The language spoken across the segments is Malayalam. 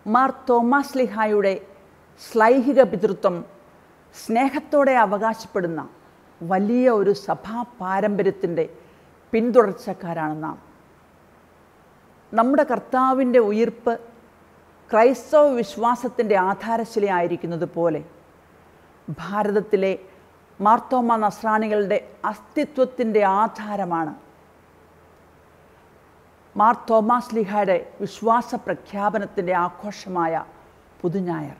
മാർ തോമസ് ലിഹായുടെ ശ്ലൈഹിക പിതൃത്വം സ്നേഹത്തോടെ അവകാശപ്പെടുന്ന വലിയ ഒരു സഭാ പാരമ്പര്യത്തിൻ്റെ പിന്തുടർച്ചക്കാരാണ് നാം നമ്മുടെ കർത്താവിൻ്റെ ഉയിർപ്പ് ക്രൈസ്തവ വിശ്വാസത്തിൻ്റെ ആധാരശിലയായിരിക്കുന്നത് പോലെ ഭാരതത്തിലെ മാർത്തോമ നസ്രാണികളുടെ അസ്തിത്വത്തിൻ്റെ ആധാരമാണ് മാർ തോമാസ് ലിഹയുടെ വിശ്വാസ പ്രഖ്യാപനത്തിൻ്റെ ആഘോഷമായ പുതുഞായർ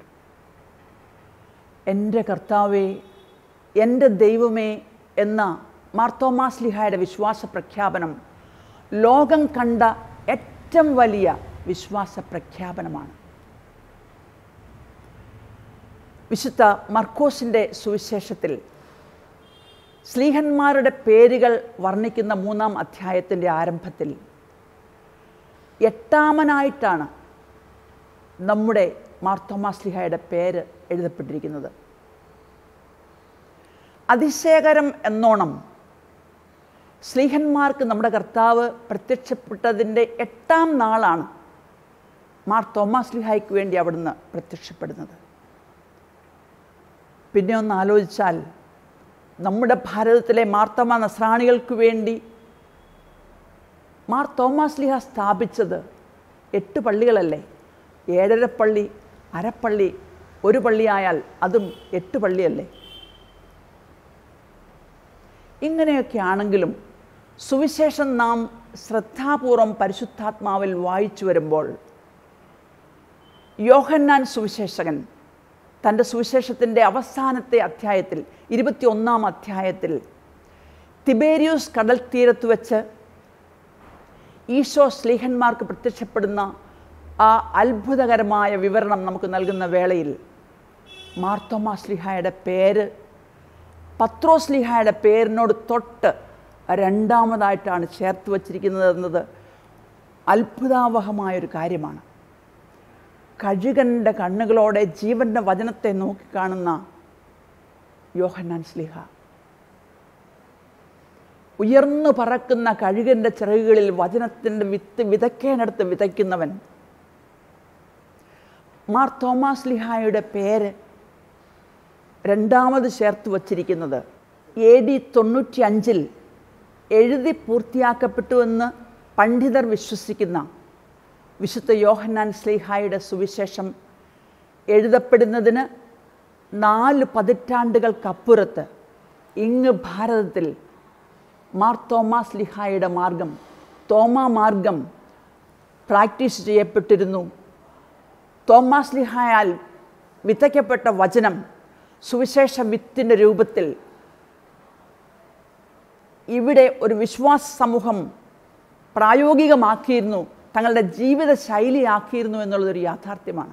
എൻ്റെ കർത്താവേ എൻ്റെ ദൈവമേ എന്ന മാർ തോമാസ് ലിഹായുടെ വിശ്വാസ പ്രഖ്യാപനം ലോകം കണ്ട ഏറ്റവും വലിയ വിശ്വാസ പ്രഖ്യാപനമാണ് വിശുദ്ധ മർക്കോസിൻ്റെ സുവിശേഷത്തിൽ സ്ലീഹന്മാരുടെ പേരുകൾ വർണ്ണിക്കുന്ന മൂന്നാം അധ്യായത്തിൻ്റെ ആരംഭത്തിൽ എട്ടാമനായിട്ടാണ് നമ്മുടെ മാർത്തോമാസ്ലിഹയുടെ പേര് എഴുതപ്പെട്ടിരിക്കുന്നത് അതിശയകരം എന്നോണം സ്ലീഹന്മാർക്ക് നമ്മുടെ കർത്താവ് പ്രത്യക്ഷപ്പെട്ടതിൻ്റെ എട്ടാം നാളാണ് മാർ തോമാസ് ലിഹായ്ക്ക് വേണ്ടി അവിടുന്ന് പ്രത്യക്ഷപ്പെടുന്നത് പിന്നെ ഒന്ന് ആലോചിച്ചാൽ നമ്മുടെ ഭാരതത്തിലെ മാർത്തമ നസ്രാണികൾക്ക് വേണ്ടി മാർ തോമാസ് ലിഹ സ്ഥാപിച്ചത് എട്ട് പള്ളികളല്ലേ ഏഴര പള്ളി അരപ്പള്ളി ഒരു പള്ളിയായാൽ അതും എട്ട് പള്ളിയല്ലേ ഇങ്ങനെയൊക്കെ ആണെങ്കിലും സുവിശേഷം നാം ശ്രദ്ധാപൂർവം പരിശുദ്ധാത്മാവിൽ വായിച്ചു വരുമ്പോൾ യോഹന്നാൻ സുവിശേഷകൻ തൻ്റെ സുവിശേഷത്തിൻ്റെ അവസാനത്തെ അധ്യായത്തിൽ ഇരുപത്തിയൊന്നാം അധ്യായത്തിൽ തിബേരിയൂസ് കടൽ തീരത്ത് വെച്ച് ഈശോ സ്ലീഹന്മാർക്ക് പ്രത്യക്ഷപ്പെടുന്ന ആ അത്ഭുതകരമായ വിവരണം നമുക്ക് നൽകുന്ന വേളയിൽ മാർത്തോമാ സ്ലിഹായുടെ പേര് പത്രോസ് ലിഹായുടെ പേരിനോട് തൊട്ട് രണ്ടാമതായിട്ടാണ് ചേർത്ത് വച്ചിരിക്കുന്നത് എന്നത് അത്ഭുതാവഹമായൊരു കാര്യമാണ് കഴുകൻ്റെ കണ്ണുകളോടെ ജീവൻ്റെ വചനത്തെ നോക്കിക്കാണുന്ന യോഹന്നാൻ സ്ലിഹ ഉയർന്നു പറക്കുന്ന കഴുകൻ്റെ ചിറകുകളിൽ വചനത്തിൻ്റെ വിത്ത് വിതയ്ക്കാനടുത്ത് വിതയ്ക്കുന്നവൻ മാർ തോമാസ് ലിഹായുടെ പേര് രണ്ടാമത് ചേർത്ത് വച്ചിരിക്കുന്നത് എ ഡി തൊണ്ണൂറ്റി അഞ്ചിൽ എഴുതി പൂർത്തിയാക്കപ്പെട്ടുവെന്ന് പണ്ഡിതർ വിശ്വസിക്കുന്ന വിശുദ്ധ യോഹന്നാൻ സ്ലീഹായുടെ സുവിശേഷം എഴുതപ്പെടുന്നതിന് നാല് പതിറ്റാണ്ടുകൾക്കപ്പുറത്ത് ഇങ്ങ് ഭാരതത്തിൽ മാർ തോമാസ് ലിഹായുടെ മാർഗം തോമാ മാർഗം പ്രാക്ടീസ് ചെയ്യപ്പെട്ടിരുന്നു തോമാസ് ലിഹായാൽ വിതയ്ക്കപ്പെട്ട വചനം സുവിശേഷ വിത്തിൻ്റെ രൂപത്തിൽ ഇവിടെ ഒരു വിശ്വാസ സമൂഹം പ്രായോഗികമാക്കിയിരുന്നു തങ്ങളുടെ ജീവിത ശൈലിയാക്കിയിരുന്നു എന്നുള്ളതൊരു യാഥാർത്ഥ്യമാണ്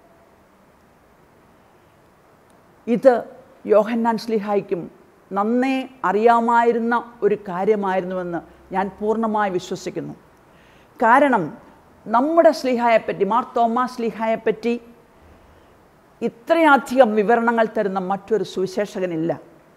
ഇത് യോഹന്നാൻ സ്ലിഹായ്ക്കും നന്നേ അറിയാമായിരുന്ന ഒരു കാര്യമായിരുന്നുവെന്ന് ഞാൻ പൂർണ്ണമായി വിശ്വസിക്കുന്നു കാരണം നമ്മുടെ സ്ലിഹായെപ്പറ്റി മാർ തോമാ സ്ലിഹായെപ്പറ്റി ഇത്രയധികം വിവരണങ്ങൾ തരുന്ന മറ്റൊരു സുവിശേഷകനില്ല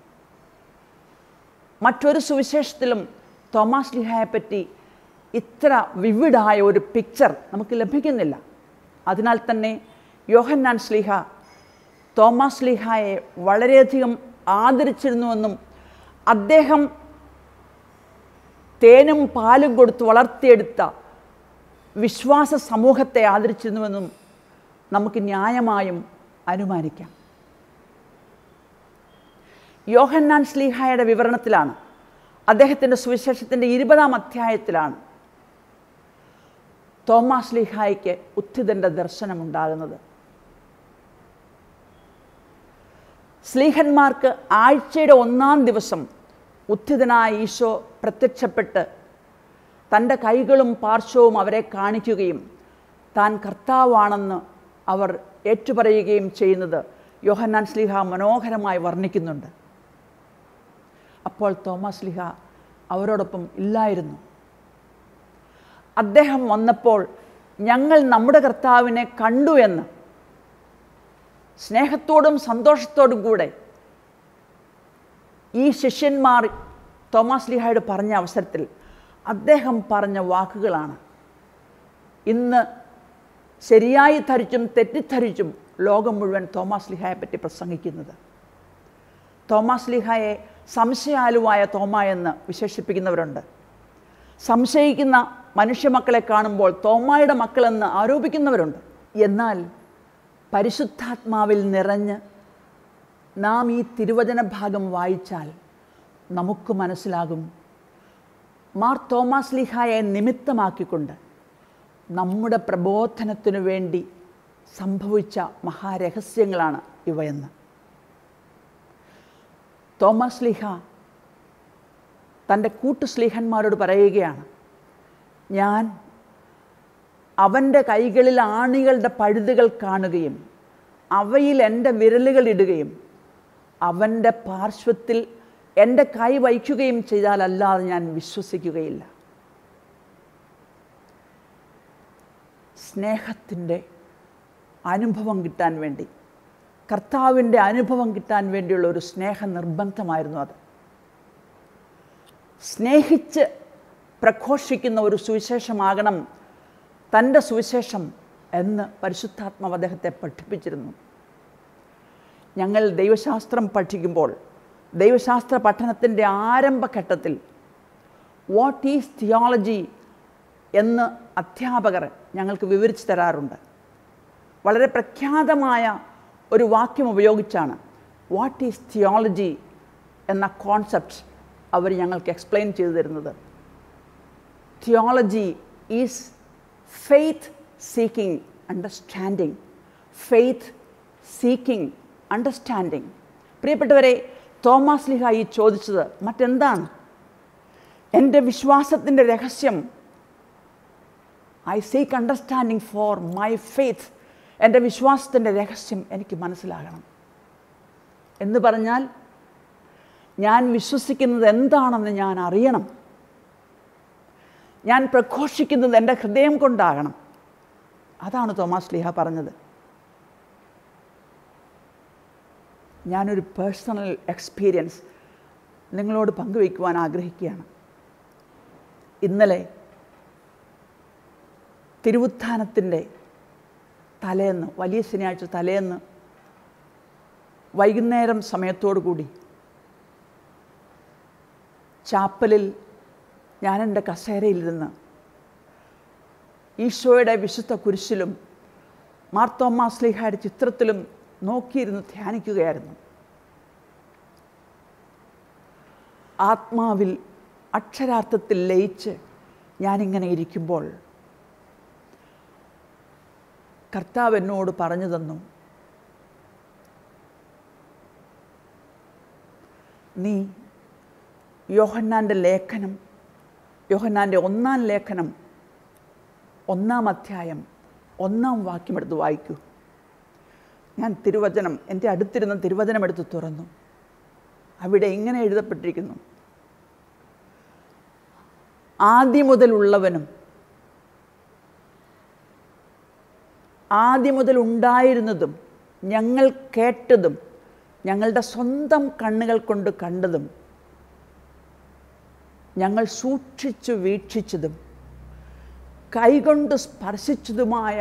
മറ്റൊരു സുവിശേഷത്തിലും തോമാസ് ലിഹായെപ്പറ്റി ഇത്ര വിവിഡായ ഒരു പിക്ചർ നമുക്ക് ലഭിക്കുന്നില്ല അതിനാൽ തന്നെ യോഹന്നാൻ സ്ലിഹ തോമസ് സ്ലിഹായെ വളരെയധികം ആദരിച്ചിരുന്നുവെന്നും അദ്ദേഹം തേനും പാലും കൊടുത്ത് വളർത്തിയെടുത്ത വിശ്വാസ സമൂഹത്തെ ആദരിച്ചിരുന്നുവെന്നും നമുക്ക് ന്യായമായും അനുമാനിക്കാം യോഹന്നാൻ സ്ലീഹായുടെ വിവരണത്തിലാണ് അദ്ദേഹത്തിൻ്റെ സുവിശേഷത്തിൻ്റെ ഇരുപതാം അധ്യായത്തിലാണ് തോമാസ് ലീഹായ്ക്ക് ഉത്ഥിതൻ്റെ ദർശനമുണ്ടാകുന്നത് സ്ലീഹന്മാർക്ക് ആഴ്ചയുടെ ഒന്നാം ദിവസം ഉത്ഥിതനായ ഈശോ പ്രത്യക്ഷപ്പെട്ട് തൻ്റെ കൈകളും പാർശ്വവും അവരെ കാണിക്കുകയും താൻ കർത്താവാണെന്ന് അവർ ഏറ്റുപറയുകയും ചെയ്യുന്നത് യോഹന്നാൻ സ്ലിഹ മനോഹരമായി വർണ്ണിക്കുന്നുണ്ട് അപ്പോൾ തോമസ് ലിഹ അവരോടൊപ്പം ഇല്ലായിരുന്നു അദ്ദേഹം വന്നപ്പോൾ ഞങ്ങൾ നമ്മുടെ കർത്താവിനെ കണ്ടു എന്ന് സ്നേഹത്തോടും സന്തോഷത്തോടും കൂടെ ഈ ശിഷ്യന്മാർ തോമസ് ലിഹായോട് പറഞ്ഞ അവസരത്തിൽ അദ്ദേഹം പറഞ്ഞ വാക്കുകളാണ് ഇന്ന് ശരിയായി ധരിച്ചും തെറ്റിദ്ധരിച്ചും ലോകം മുഴുവൻ തോമാസ് ലിഹായെ പറ്റി പ്രസംഗിക്കുന്നത് തോമാസ് ലിഹായെ സംശയാലുവായ തോമ എന്ന് വിശേഷിപ്പിക്കുന്നവരുണ്ട് സംശയിക്കുന്ന മനുഷ്യമക്കളെ കാണുമ്പോൾ തോമായുടെ മക്കളെന്ന് ആരോപിക്കുന്നവരുണ്ട് എന്നാൽ പരിശുദ്ധാത്മാവിൽ നിറഞ്ഞ് നാം ഈ തിരുവചന ഭാഗം വായിച്ചാൽ നമുക്ക് മനസ്സിലാകും മാർ തോമാസ് ലിഹായെ നിമിത്തമാക്കിക്കൊണ്ട് നമ്മുടെ പ്രബോധനത്തിനു വേണ്ടി സംഭവിച്ച മഹാരഹസ്യങ്ങളാണ് ഇവയെന്ന് തോമസ് ലിഹ തൻ്റെ കൂട്ടു സ്ലീഹന്മാരോട് പറയുകയാണ് ഞാൻ അവൻ്റെ കൈകളിൽ ആണികളുടെ പഴുതുകൾ കാണുകയും അവയിൽ എൻ്റെ വിരലുകൾ ഇടുകയും അവൻ്റെ പാർശ്വത്തിൽ എൻ്റെ കൈ വയ്ക്കുകയും ചെയ്താലല്ലാതെ ഞാൻ വിശ്വസിക്കുകയില്ല സ്നേഹത്തിൻ്റെ അനുഭവം കിട്ടാൻ വേണ്ടി കർത്താവിൻ്റെ അനുഭവം കിട്ടാൻ വേണ്ടിയുള്ള ഒരു സ്നേഹ നിർബന്ധമായിരുന്നു അത് സ്നേഹിച്ച് പ്രഘോഷിക്കുന്ന ഒരു സുവിശേഷമാകണം തൻ്റെ സുവിശേഷം എന്ന് പരിശുദ്ധാത്മാവ് അദ്ദേഹത്തെ പഠിപ്പിച്ചിരുന്നു ഞങ്ങൾ ദൈവശാസ്ത്രം പഠിക്കുമ്പോൾ ദൈവശാസ്ത്ര പഠനത്തിൻ്റെ ആരംഭഘട്ടത്തിൽ വാട്ട് ഈസ് തിയോളജി എന്ന് അധ്യാപകർ ഞങ്ങൾക്ക് വിവരിച്ചു തരാറുണ്ട് വളരെ പ്രഖ്യാതമായ ഒരു വാക്യം ഉപയോഗിച്ചാണ് വാട്ട് ഈസ് തിയോളജി എന്ന കോൺസെപ്റ്റ് അവർ ഞങ്ങൾക്ക് എക്സ്പ്ലെയിൻ ചെയ്തു തരുന്നത് theology is faith seeking understanding faith seeking understanding പ്രിയപ്പെട്ടവരെ തോമസ് ലിഹ ഈ ചോദിച്ചത് മറ്റെന്താണ് എൻ്റെ വിശ്വാസത്തിൻ്റെ രഹസ്യം I seek understanding for my faith എൻ്റെ വിശ്വാസത്തിൻ്റെ രഹസ്യം എനിക്ക് മനസ്സിലാകണം എന്ന് പറഞ്ഞാൽ ഞാൻ വിശ്വസിക്കുന്നത് എന്താണെന്ന് ഞാൻ അറിയണം ഞാൻ പ്രഘോഷിക്കുന്നത് എൻ്റെ ഹൃദയം കൊണ്ടാകണം അതാണ് തോമസ് ലീഹ പറഞ്ഞത് ഞാനൊരു പേഴ്സണൽ എക്സ്പീരിയൻസ് നിങ്ങളോട് പങ്കുവയ്ക്കുവാൻ ആഗ്രഹിക്കുകയാണ് ഇന്നലെ തിരുവുത്ഥാനത്തിൻ്റെ തലേന്ന് വലിയ ശനിയാഴ്ച തലേന്ന് വൈകുന്നേരം സമയത്തോടു കൂടി ചാപ്പലിൽ ഞാൻ എൻ്റെ കസേരയിലിരുന്ന് ഈശോയുടെ വിശുദ്ധ കുരിശിലും മാർത്തോമാ സ്ലിഹയുടെ ചിത്രത്തിലും നോക്കിയിരുന്ന് ധ്യാനിക്കുകയായിരുന്നു ആത്മാവിൽ അക്ഷരാർത്ഥത്തിൽ ലയിച്ച് ഞാനിങ്ങനെ ഇരിക്കുമ്പോൾ കർത്താവ് എന്നോട് പറഞ്ഞു തന്നു നീ യോഹന്നാൻ്റെ ലേഖനം യോഹന്നാൻ്റെ ഒന്നാം ലേഖനം ഒന്നാം അധ്യായം ഒന്നാം വാക്യമെടുത്ത് വായിക്കൂ ഞാൻ തിരുവചനം എൻ്റെ അടുത്തിരുന്ന തിരുവചനം എടുത്ത് തുറന്നു അവിടെ ഇങ്ങനെ എഴുതപ്പെട്ടിരിക്കുന്നു ആദ്യം മുതലുള്ളവനും ആദ്യം മുതൽ ഉണ്ടായിരുന്നതും ഞങ്ങൾ കേട്ടതും ഞങ്ങളുടെ സ്വന്തം കണ്ണുകൾ കൊണ്ട് കണ്ടതും ഞങ്ങൾ സൂക്ഷിച്ചു വീക്ഷിച്ചതും കൈകൊണ്ട് സ്പർശിച്ചതുമായ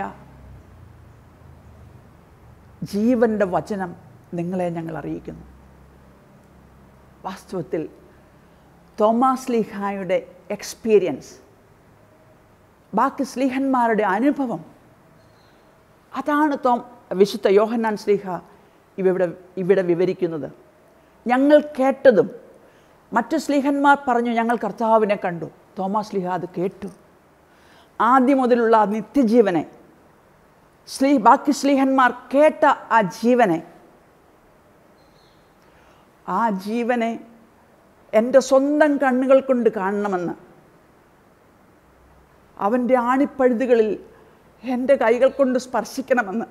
ജീവൻ്റെ വചനം നിങ്ങളെ ഞങ്ങൾ അറിയിക്കുന്നു വാസ്തവത്തിൽ തോമാസ് ലീഹായുടെ എക്സ്പീരിയൻസ് ബാക്കി സ്ലീഹന്മാരുടെ അനുഭവം അതാണ് തോം വിശുദ്ധ യോഹന്നാൻ സ്ലീഹ ഇവിടെ ഇവിടെ വിവരിക്കുന്നത് ഞങ്ങൾ കേട്ടതും മറ്റു സ്ലീഹന്മാർ പറഞ്ഞു ഞങ്ങൾ കർത്താവിനെ കണ്ടു തോമാസ് സ്ലീഹ അത് കേട്ടു ആദ്യം മുതലുള്ള ആ നിത്യജീവനെ സ്ലീ ബാക്കി സ്ലീഹന്മാർ കേട്ട ആ ജീവനെ ആ ജീവനെ എൻ്റെ സ്വന്തം കണ്ണുകൾ കൊണ്ട് കാണണമെന്ന് അവൻ്റെ ആണിപ്പഴുതുകളിൽ എൻ്റെ കൈകൾ കൊണ്ട് സ്പർശിക്കണമെന്ന്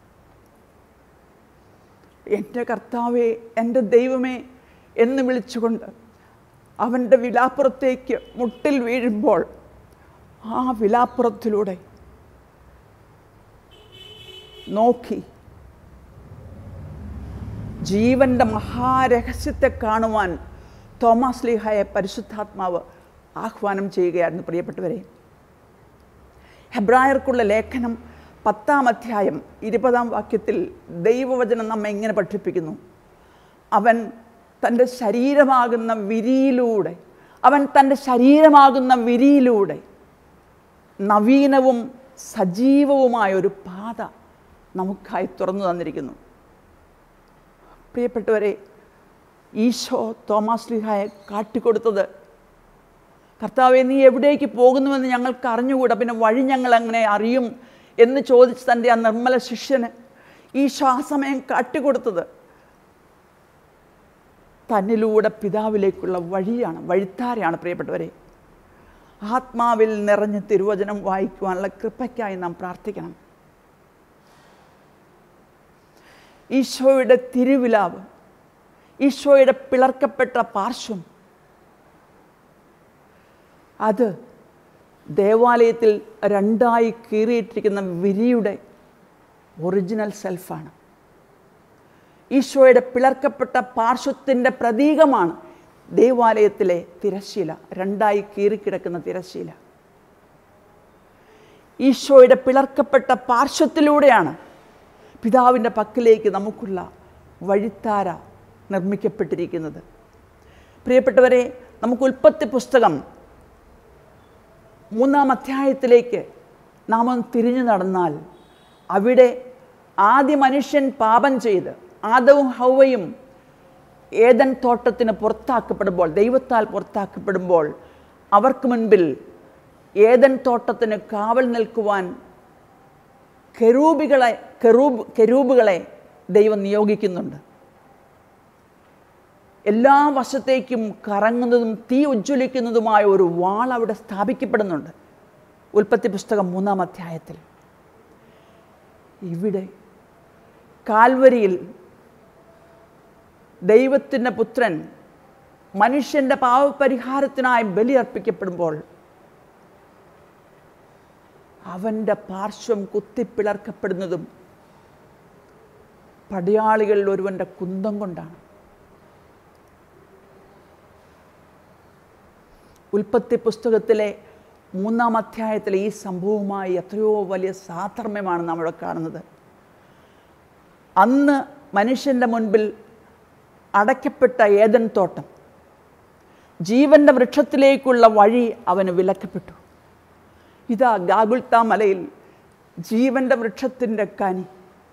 എൻ്റെ കർത്താവേ എൻ്റെ ദൈവമേ എന്ന് വിളിച്ചുകൊണ്ട് അവൻ്റെ വിലാപ്പുറത്തേക്ക് മുട്ടിൽ വീഴുമ്പോൾ ആ വിലാപ്പുറത്തിലൂടെ നോക്കി ജീവൻ്റെ മഹാരഹസ്യത്തെ കാണുവാൻ തോമസ് ലീഹയെ പരിശുദ്ധാത്മാവ് ആഹ്വാനം ചെയ്യുകയായിരുന്നു പ്രിയപ്പെട്ടവരെ ഹെബ്രായർക്കുള്ള ലേഖനം പത്താം അധ്യായം ഇരുപതാം വാക്യത്തിൽ ദൈവവചനം നമ്മെ എങ്ങനെ പഠിപ്പിക്കുന്നു അവൻ തൻ്റെ ശരീരമാകുന്ന വിരിയിലൂടെ അവൻ തൻ്റെ ശരീരമാകുന്ന വിരിയിലൂടെ നവീനവും സജീവവുമായ ഒരു പാത നമുക്കായി തുറന്നു തന്നിരിക്കുന്നു പ്രിയപ്പെട്ടവരെ ഈശോ തോമസ് ലിഹായെ കാട്ടിക്കൊടുത്തത് കർത്താവെ നീ എവിടേക്ക് പോകുന്നുവെന്ന് ഞങ്ങൾക്ക് അറിഞ്ഞുകൂടാ പിന്നെ വഴി ഞങ്ങൾ എങ്ങനെ അറിയും എന്ന് ചോദിച്ച് തൻ്റെ ആ നിർമ്മല ശിഷ്യന് ഈശോ ആ സമയം കാട്ടിക്കൊടുത്തത് തന്നിലൂടെ പിതാവിലേക്കുള്ള വഴിയാണ് വഴിത്താരയാണ് പ്രിയപ്പെട്ടവരെ ആത്മാവിൽ നിറഞ്ഞ് തിരുവചനം വായിക്കുവാനുള്ള കൃപയ്ക്കായി നാം പ്രാർത്ഥിക്കണം ഈശോയുടെ തിരുവിലാവ് ഈശോയുടെ പിളർക്കപ്പെട്ട പാർശ്വം അത് ദേവാലയത്തിൽ രണ്ടായി കീറിയിട്ടിരിക്കുന്ന വിരിയുടെ ഒറിജിനൽ സെൽഫാണ് ഈശോയുടെ പിളർക്കപ്പെട്ട പാർശ്വത്തിൻ്റെ പ്രതീകമാണ് ദേവാലയത്തിലെ തിരശീല രണ്ടായി കീറിക്കിടക്കുന്ന തിരശീല ഈശോയുടെ പിളർക്കപ്പെട്ട പാർശ്വത്തിലൂടെയാണ് പിതാവിൻ്റെ പക്കലേക്ക് നമുക്കുള്ള വഴിത്താര നിർമ്മിക്കപ്പെട്ടിരിക്കുന്നത് പ്രിയപ്പെട്ടവരെ നമുക്ക് ഉൽപ്പത്തി പുസ്തകം മൂന്നാം അധ്യായത്തിലേക്ക് നാം ഒന്ന് തിരിഞ്ഞു നടന്നാൽ അവിടെ ആദ്യ മനുഷ്യൻ പാപം ചെയ്ത് ആദവും ഹൗവയും ഏതൻ തോട്ടത്തിന് പുറത്താക്കപ്പെടുമ്പോൾ ദൈവത്താൽ പുറത്താക്കപ്പെടുമ്പോൾ അവർക്ക് മുൻപിൽ ഏതൻ തോട്ടത്തിന് കാവൽ നിൽക്കുവാൻ കെരൂബികളെ കെറൂബ് കെരൂബുകളെ ദൈവം നിയോഗിക്കുന്നുണ്ട് എല്ലാ വശത്തേക്കും കറങ്ങുന്നതും തീ ഉജ്ജ്വലിക്കുന്നതുമായ ഒരു വാൾ അവിടെ സ്ഥാപിക്കപ്പെടുന്നുണ്ട് ഉൽപ്പത്തി പുസ്തകം മൂന്നാം അധ്യായത്തിൽ ഇവിടെ കാൽവരിയിൽ ദൈവത്തിൻ്റെ പുത്രൻ മനുഷ്യൻ്റെ പാവപരിഹാരത്തിനായി ബലിയർപ്പിക്കപ്പെടുമ്പോൾ അവൻ്റെ പാർശ്വം കുത്തിപ്പിളർക്കപ്പെടുന്നതും പടയാളികളിൽ ഒരുവൻ്റെ കുന്തം കൊണ്ടാണ് ഉൽപ്പത്തി പുസ്തകത്തിലെ മൂന്നാം അധ്യായത്തിലെ ഈ സംഭവവുമായി എത്രയോ വലിയ സാധർമ്യമാണ് നമ്മൾ കാണുന്നത് അന്ന് മനുഷ്യൻ്റെ മുൻപിൽ അടയ്ക്കപ്പെട്ട ഏതൻ തോട്ടം ജീവൻ്റെ വൃക്ഷത്തിലേക്കുള്ള വഴി അവന് വിലക്കപ്പെട്ടു ഇതാ ഗാഗുൽത്ത മലയിൽ ജീവൻ്റെ വൃക്ഷത്തിൻ്റെ കനി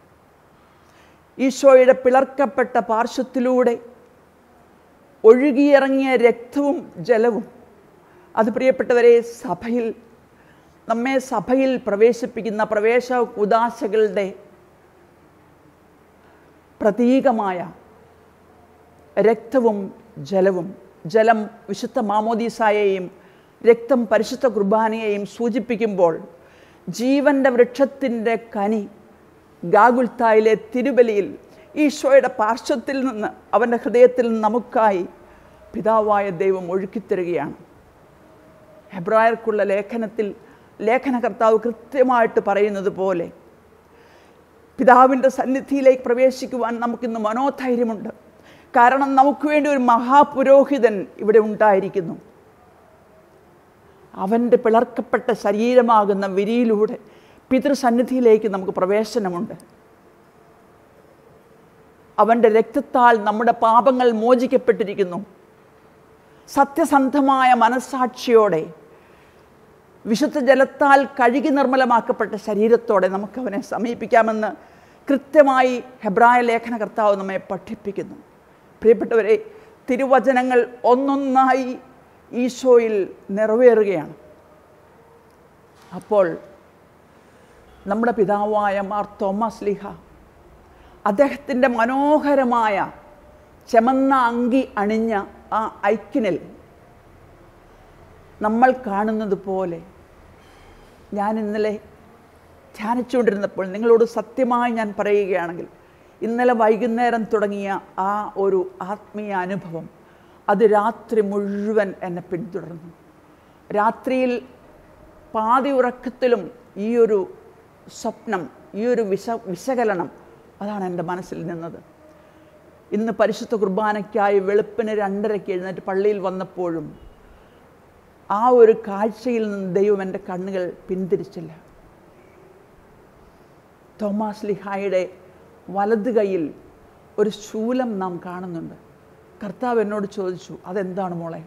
ഈശോയുടെ പിളർക്കപ്പെട്ട പാർശ്വത്തിലൂടെ ഒഴുകിയിറങ്ങിയ രക്തവും ജലവും അത് പ്രിയപ്പെട്ടവരെ സഭയിൽ നമ്മെ സഭയിൽ പ്രവേശിപ്പിക്കുന്ന പ്രവേശ കുദാശകളുടെ പ്രതീകമായ രക്തവും ജലവും ജലം വിശുദ്ധ മാമോദീസായെയും രക്തം പരിശുദ്ധ കുർബാനയെയും സൂചിപ്പിക്കുമ്പോൾ ജീവൻ്റെ വൃക്ഷത്തിൻ്റെ കനി ഗാഗുൽത്തായിലെ തിരുബലിയിൽ ഈശോയുടെ പാർശ്വത്തിൽ നിന്ന് അവൻ്റെ ഹൃദയത്തിൽ നിന്ന് നമുക്കായി പിതാവായ ദൈവം ഒഴുക്കിത്തരികയാണ് ഹെബ്രായർക്കുള്ള ലേഖനത്തിൽ ലേഖനകർത്താവ് കൃത്യമായിട്ട് പറയുന്നത് പോലെ പിതാവിൻ്റെ സന്നിധിയിലേക്ക് പ്രവേശിക്കുവാൻ നമുക്കിന്ന് മനോധൈര്യമുണ്ട് കാരണം നമുക്ക് വേണ്ടി ഒരു മഹാപുരോഹിതൻ ഇവിടെ ഉണ്ടായിരിക്കുന്നു അവൻ്റെ പിളർക്കപ്പെട്ട ശരീരമാകുന്ന വിരിയിലൂടെ പിതൃസന്നിധിയിലേക്ക് നമുക്ക് പ്രവേശനമുണ്ട് അവൻ്റെ രക്തത്താൽ നമ്മുടെ പാപങ്ങൾ മോചിക്കപ്പെട്ടിരിക്കുന്നു സത്യസന്ധമായ മനസ്സാക്ഷിയോടെ വിശുദ്ധ ജലത്താൽ കഴുകി നിർമ്മലമാക്കപ്പെട്ട ശരീരത്തോടെ നമുക്ക് അവനെ സമീപിക്കാമെന്ന് കൃത്യമായി ഹെബ്രായ ലേഖന കർത്താവ് നമ്മെ പഠിപ്പിക്കുന്നു പ്രിയപ്പെട്ടവരെ തിരുവചനങ്ങൾ ഒന്നൊന്നായി ഈശോയിൽ നിറവേറുകയാണ് അപ്പോൾ നമ്മുടെ പിതാവായ മാർ തോമസ് ലിഹ അദ്ദേഹത്തിൻ്റെ മനോഹരമായ ചെമന്ന അങ്കി അണിഞ്ഞ ആ ഐക്കിനിൽ നമ്മൾ കാണുന്നത് പോലെ ഞാൻ ഇന്നലെ ധ്യാനിച്ചുകൊണ്ടിരുന്നപ്പോൾ നിങ്ങളോട് സത്യമായി ഞാൻ പറയുകയാണെങ്കിൽ ഇന്നലെ വൈകുന്നേരം തുടങ്ങിയ ആ ഒരു ആത്മീയ അനുഭവം അത് രാത്രി മുഴുവൻ എന്നെ പിന്തുടർന്നു രാത്രിയിൽ പാതി ഉറക്കത്തിലും ഈ ഒരു സ്വപ്നം ഈ ഒരു വിശ വിശകലനം അതാണ് എൻ്റെ മനസ്സിൽ നിന്നത് ഇന്ന് പരിശുദ്ധ കുർബാനയ്ക്കായി വെളുപ്പിന് രണ്ടരയ്ക്ക് എഴുന്നേറ്റ് പള്ളിയിൽ വന്നപ്പോഴും ആ ഒരു കാഴ്ചയിൽ നിന്ന് ദൈവം എൻ്റെ കണ്ണുകൾ പിന്തിരിച്ചില്ല തോമാസ് ലിഹായുടെ വലത് കൈയിൽ ഒരു ശൂലം നാം കാണുന്നുണ്ട് കർത്താവ് എന്നോട് ചോദിച്ചു അതെന്താണ് മോളെ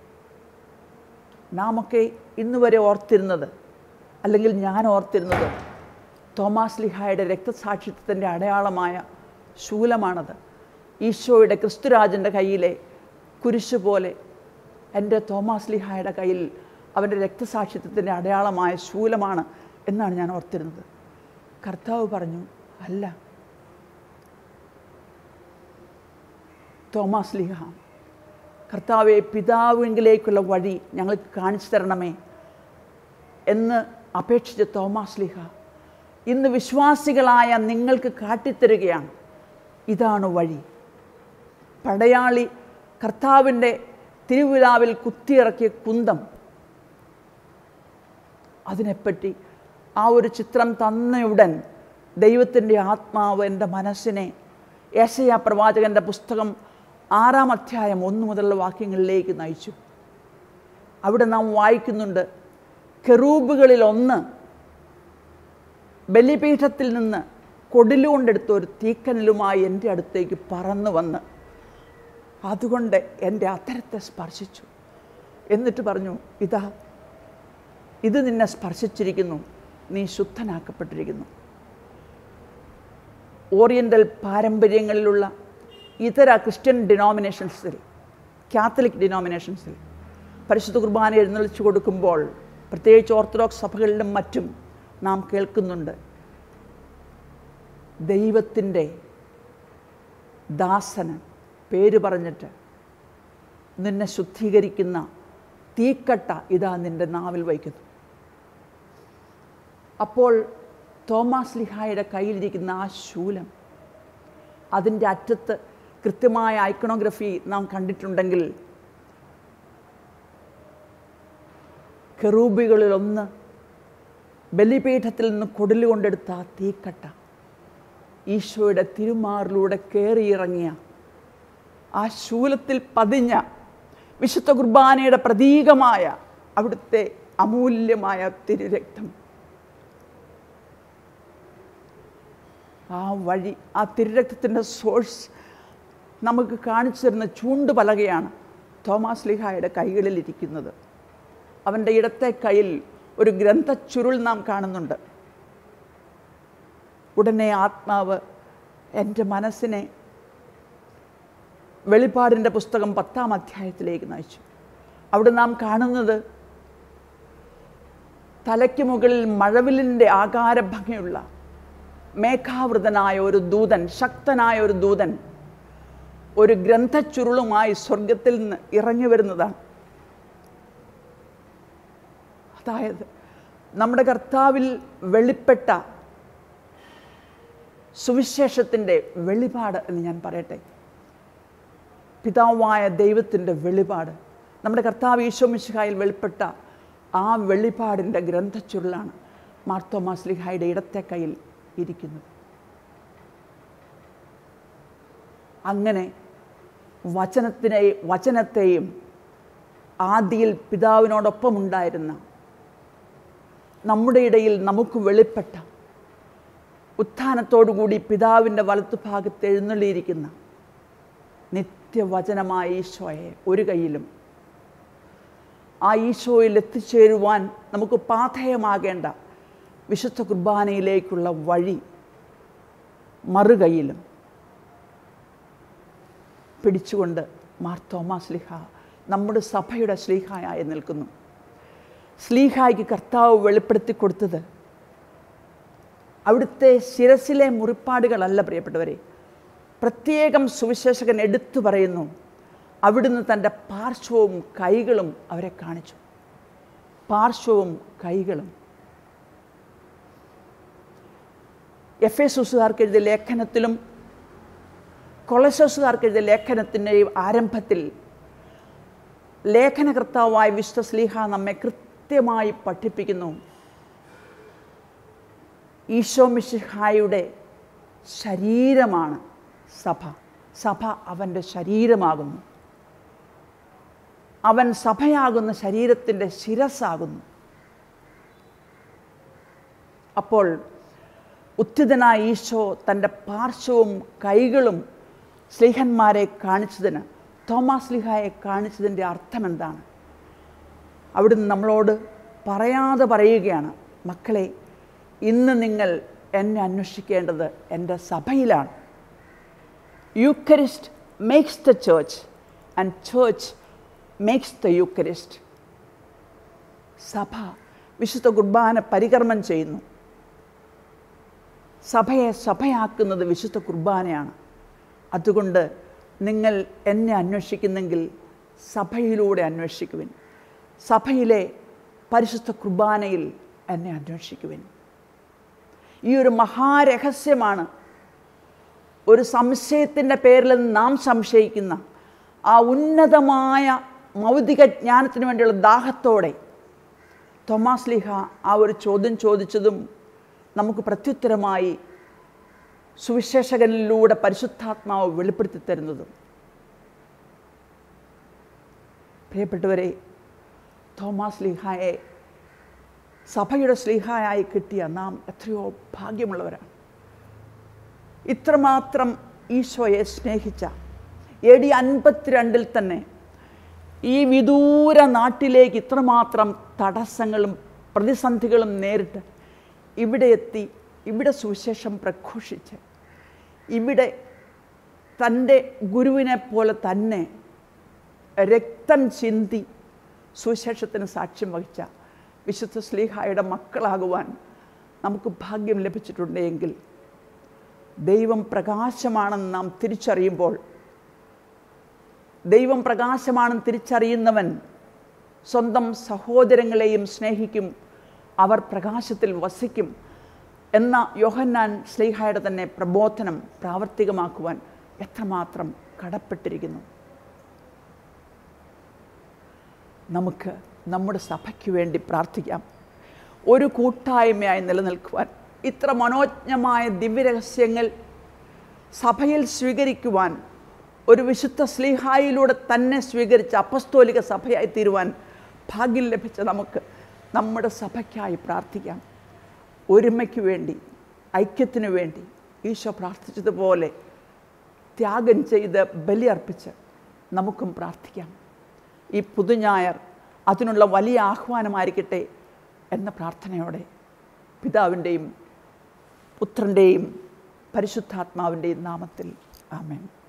നാമൊക്കെ ഇന്ന് വരെ ഓർത്തിരുന്നത് അല്ലെങ്കിൽ ഞാൻ ഓർത്തിരുന്നത് തോമാസ് ലിഹായുടെ രക്തസാക്ഷിത്വത്തിൻ്റെ അടയാളമായ ശൂലമാണത് ഈശോയുടെ ക്രിസ്തുരാജൻ്റെ കയ്യിലെ കുരിശ് പോലെ എൻ്റെ തോമാസ് ലിഹായുടെ കയ്യിൽ അവൻ്റെ രക്തസാക്ഷിത്വത്തിൻ്റെ അടയാളമായ ശൂലമാണ് എന്നാണ് ഞാൻ ഓർത്തിരുന്നത് കർത്താവ് പറഞ്ഞു അല്ല തോമാസ് ലിഹ കർത്താവെ പിതാവിങ്കിലേക്കുള്ള വഴി ഞങ്ങൾക്ക് കാണിച്ചു തരണമേ എന്ന് അപേക്ഷിച്ച് തോമാസ് ലിഹ ഇന്ന് വിശ്വാസികളായ നിങ്ങൾക്ക് കാട്ടിത്തരികയാണ് ഇതാണ് വഴി പടയാളി കർത്താവിൻ്റെ തിരുവിലാവിൽ കുത്തിയിറക്കിയ കുന്തം അതിനെപ്പറ്റി ആ ഒരു ചിത്രം തന്നയുടൻ ദൈവത്തിൻ്റെ ആത്മാവ് എൻ്റെ മനസ്സിനെ ഏശയ പ്രവാചകൻ്റെ പുസ്തകം ആറാം അധ്യായം ഒന്ന് മുതലുള്ള വാക്യങ്ങളിലേക്ക് നയിച്ചു അവിടെ നാം വായിക്കുന്നുണ്ട് കെറൂബുകളിൽ ഒന്ന് ബലിപീഠത്തിൽ നിന്ന് കൊടിലുകൊണ്ടെടുത്ത ഒരു തീക്കനലുമായി എൻ്റെ അടുത്തേക്ക് പറന്നു വന്ന് അതുകൊണ്ട് എൻ്റെ അത്തരത്തെ സ്പർശിച്ചു എന്നിട്ട് പറഞ്ഞു ഇതാ ഇത് നിന്നെ സ്പർശിച്ചിരിക്കുന്നു നീ ശുദ്ധനാക്കപ്പെട്ടിരിക്കുന്നു ഓറിയൻ്റൽ പാരമ്പര്യങ്ങളിലുള്ള ഇതര ക്രിസ്ത്യൻ ഡിനോമിനേഷൻസിൽ കാത്തലിക് ഡിനോമിനേഷൻസിൽ പരിശുദ്ധ കുർബാന എഴുന്നള്ളിച്ചു കൊടുക്കുമ്പോൾ പ്രത്യേകിച്ച് ഓർത്തഡോക്സ് സഭകളിലും മറ്റും നാം കേൾക്കുന്നുണ്ട് ദൈവത്തിൻ്റെ ദാസന് പേര് പറഞ്ഞിട്ട് നിന്നെ ശുദ്ധീകരിക്കുന്ന തീക്കട്ട ഇതാ നിൻ്റെ നാവിൽ വയ്ക്കുന്നു അപ്പോൾ തോമാസ് ലിഹായുടെ കയ്യിലിരിക്കുന്ന ആ ശൂലം അതിൻ്റെ അറ്റത്ത് കൃത്യമായ ഐക്കണോഗ്രഫി നാം കണ്ടിട്ടുണ്ടെങ്കിൽ കെറൂബികളിലൊന്ന് ബലിപീഠത്തിൽ നിന്ന് കൊടിലുകൊണ്ടെടുത്ത ആ തീക്കട്ട ഈശോയുടെ തിരുമാറിലൂടെ കയറിയിറങ്ങിയ ആ ശൂലത്തിൽ പതിഞ്ഞ വിശുദ്ധ കുർബാനയുടെ പ്രതീകമായ അവിടുത്തെ അമൂല്യമായ തിരുരക്തം ആ വഴി ആ തിരുരക്തത്തിൻ്റെ സോഴ്സ് നമുക്ക് കാണിച്ചു തരുന്ന ചൂണ്ടുപലകയാണ് തോമാസ് ലിഹായുടെ കൈകളിലിരിക്കുന്നത് അവൻ്റെ ഇടത്തെ കയ്യിൽ ഒരു ഗ്രന്ഥച്ചുരുൾ നാം കാണുന്നുണ്ട് ഉടനെ ആത്മാവ് എൻ്റെ മനസ്സിനെ വെളിപ്പാടിൻ്റെ പുസ്തകം പത്താം അധ്യായത്തിലേക്ക് നയിച്ചു അവിടെ നാം കാണുന്നത് തലയ്ക്ക് മുകളിൽ മഴവിലിൻ്റെ ആകാരഭംഗിയുള്ള മേഘാവൃതനായ ഒരു ദൂതൻ ശക്തനായ ഒരു ദൂതൻ ഒരു ഗ്രന്ഥച്ചുരുളുമായി സ്വർഗത്തിൽ നിന്ന് ഇറങ്ങി വരുന്നതാണ് അതായത് നമ്മുടെ കർത്താവിൽ വെളിപ്പെട്ട സുവിശേഷത്തിൻ്റെ വെളിപാട് എന്ന് ഞാൻ പറയട്ടെ പിതാവായ ദൈവത്തിൻ്റെ വെളിപാട് നമ്മുടെ കർത്താവ് ഈശോ മിശിഹായിൽ വെളിപ്പെട്ട ആ വെളിപാടിൻ്റെ ഗ്രന്ഥച്ചുരുളാണ് മാർത്തോമാസ് ലിഹായുടെ ഇടത്തെ കയ്യിൽ ഇരിക്കുന്നത് അങ്ങനെ വചനത്തിനെ വചനത്തെയും ആദിയിൽ പിതാവിനോടൊപ്പം ഉണ്ടായിരുന്ന നമ്മുടെ ഇടയിൽ നമുക്ക് വെളിപ്പെട്ട ഉത്ഥാനത്തോടുകൂടി പിതാവിൻ്റെ വലത്തുഭാഗത്ത് എഴുന്നള്ളിയിരിക്കുന്ന നിത്യവചനമായ ഈശോയെ ഒരു കയ്യിലും ആ ഈശോയിൽ എത്തിച്ചേരുവാൻ നമുക്ക് പാഥേയമാകേണ്ട വിശുദ്ധ കുർബാനയിലേക്കുള്ള വഴി മറുകൈയിലും പിടിച്ചുകൊണ്ട് മാർ തോമാസ് സ്ലിഹ നമ്മുടെ സഭയുടെ സ്ലീഹായായി നിൽക്കുന്നു സ്ലീഹായ്ക്ക് കർത്താവ് വെളിപ്പെടുത്തി കൊടുത്തത് അവിടുത്തെ ശിരസിലെ മുറിപ്പാടുകളല്ല പ്രിയപ്പെട്ടവരെ പ്രത്യേകം സുവിശേഷകൻ എടുത്തു പറയുന്നു അവിടുന്ന് തൻ്റെ പാർശ്വവും കൈകളും അവരെ കാണിച്ചു പാർശ്വവും കൈകളും എഫ് എസുസുകാർക്ക് എഴുതിയ ലേഖനത്തിലും കൊളസോസുകാർക്ക് എഴുതിയ ലേഖനത്തിൻ്റെയും ആരംഭത്തിൽ ലേഖനകർത്താവായ വിശുദ്ധ സ്ലീഹ നമ്മെ കൃത്യമായി പഠിപ്പിക്കുന്നു ഈശോ മിശിഹായുടെ ശരീരമാണ് സഭ സഭ അവൻ്റെ ശരീരമാകുന്നു അവൻ സഭയാകുന്ന ശരീരത്തിൻ്റെ ശിരസ്സാകുന്നു അപ്പോൾ ഉത്തിതനായ ഈശോ തൻ്റെ പാർശ്വവും കൈകളും സ്ലിഹന്മാരെ കാണിച്ചതിന് തോമാസ് സ്ലിഹായെ കാണിച്ചതിൻ്റെ അർത്ഥം എന്താണ് അവിടുന്ന് നമ്മളോട് പറയാതെ പറയുകയാണ് മക്കളെ ഇന്ന് നിങ്ങൾ എന്നെ അന്വേഷിക്കേണ്ടത് എൻ്റെ സഭയിലാണ് Eucharist makes the church and church makes the Eucharist സഭ വിശുദ്ധ കുർബാന പരികർമ്മം ചെയ്യുന്നു സഭയെ സഭയാക്കുന്നത് വിശുദ്ധ കുർബാനയാണ് അതുകൊണ്ട് നിങ്ങൾ എന്നെ അന്വേഷിക്കുന്നെങ്കിൽ സഭയിലൂടെ അന്വേഷിക്കുവിൻ സഭയിലെ പരിശുദ്ധ കുർബാനയിൽ എന്നെ അന്വേഷിക്കുവിൻ ഈ ഒരു മഹാരഹസ്യമാണ് ഒരു സംശയത്തിൻ്റെ പേരിൽ നാം സംശയിക്കുന്ന ആ ഉന്നതമായ മൗതിക ജ്ഞാനത്തിന് വേണ്ടിയുള്ള ദാഹത്തോടെ തോമാസ് ലിഹ ആ ഒരു ചോദ്യം ചോദിച്ചതും നമുക്ക് പ്രത്യുത്തരമായി സുവിശേഷകനിലൂടെ പരിശുദ്ധാത്മാവ് വെളിപ്പെടുത്തി തരുന്നതും പ്രിയപ്പെട്ടവരെ തോമാസ് ലീഹായെ സഭയുടെ സ്ലീഹായായി കിട്ടിയ നാം എത്രയോ ഭാഗ്യമുള്ളവരാണ് ഇത്രമാത്രം ഈശോയെ സ്നേഹിച്ച എ ഡി അൻപത്തിരണ്ടിൽ തന്നെ ഈ വിദൂര നാട്ടിലേക്ക് ഇത്രമാത്രം തടസ്സങ്ങളും പ്രതിസന്ധികളും നേരിട്ട് ഇവിടെ എത്തി ഇവിടെ സുവിശേഷം പ്രഘോഷിച്ച് ഇവിടെ തൻ്റെ ഗുരുവിനെ പോലെ തന്നെ രക്തം ചിന്തി സുവിശേഷത്തിന് സാക്ഷ്യം വഹിച്ച വിശുദ്ധ സ്ലീഹായുടെ മക്കളാകുവാൻ നമുക്ക് ഭാഗ്യം ലഭിച്ചിട്ടുണ്ടെങ്കിൽ ദൈവം പ്രകാശമാണെന്ന് നാം തിരിച്ചറിയുമ്പോൾ ദൈവം പ്രകാശമാണെന്ന് തിരിച്ചറിയുന്നവൻ സ്വന്തം സഹോദരങ്ങളെയും സ്നേഹിക്കും അവർ പ്രകാശത്തിൽ വസിക്കും എന്ന യോഹന്നാൻ സ്ലീഹായുടെ തന്നെ പ്രബോധനം പ്രാവർത്തികമാക്കുവാൻ എത്രമാത്രം കടപ്പെട്ടിരിക്കുന്നു നമുക്ക് നമ്മുടെ സഭയ്ക്ക് വേണ്ടി പ്രാർത്ഥിക്കാം ഒരു കൂട്ടായ്മയായി നിലനിൽക്കുവാൻ ഇത്ര മനോജ്ഞമായ ദിവ്യരഹസ്യങ്ങൾ സഭയിൽ സ്വീകരിക്കുവാൻ ഒരു വിശുദ്ധ സ്ലീഹായിലൂടെ തന്നെ സ്വീകരിച്ച അപ്പസ്തോലിക സഭയായി തീരുവാൻ ഭാഗ്യം ലഭിച്ച നമുക്ക് നമ്മുടെ സഭയ്ക്കായി പ്രാർത്ഥിക്കാം ഒരുമയ്ക്ക് വേണ്ടി ഐക്യത്തിനു വേണ്ടി ഈശോ പ്രാർത്ഥിച്ചതുപോലെ ത്യാഗം ചെയ്ത് ബലിയർപ്പിച്ച് നമുക്കും പ്രാർത്ഥിക്കാം ഈ പുതുഞായർ അതിനുള്ള വലിയ ആഹ്വാനമായിരിക്കട്ടെ എന്ന പ്രാർത്ഥനയോടെ പിതാവിൻ്റെയും പുത്രൻ്റെയും പരിശുദ്ധാത്മാവിൻ്റെയും നാമത്തിൽ ആമേൻ